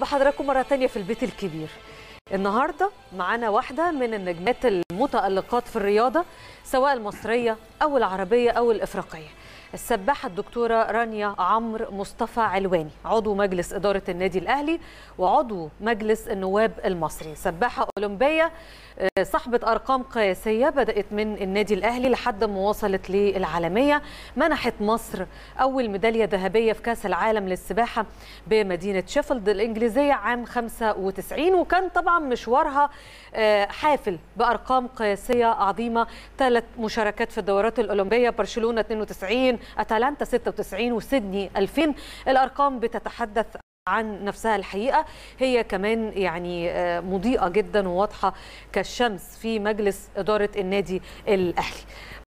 بحضراتكم مرة تانية في البيت الكبير النهاردة معانا واحدة من النجمات المتألقات في الرياضة سواء المصرية أو العربية أو الإفريقية السباحة الدكتورة رانيا عمرو مصطفى علواني عضو مجلس إدارة النادي الأهلي وعضو مجلس النواب المصري سباحة أولمبية صاحبة أرقام قياسية بدأت من النادي الأهلي لحد ما وصلت للعالمية منحت مصر أول ميدالية ذهبية في كأس العالم للسباحة بمدينة شيفيلد الإنجليزية عام 95 وكان طبعا مشوارها حافل بأرقام قياسية عظيمة ثلاث مشاركات في الدورات الأولمبية برشلونة 92 أتلانتا 96 وسيدني 2000 الأرقام بتتحدث عن نفسها الحقيقه هي كمان يعني مضيئه جدا وواضحه كالشمس في مجلس اداره النادي الاهلي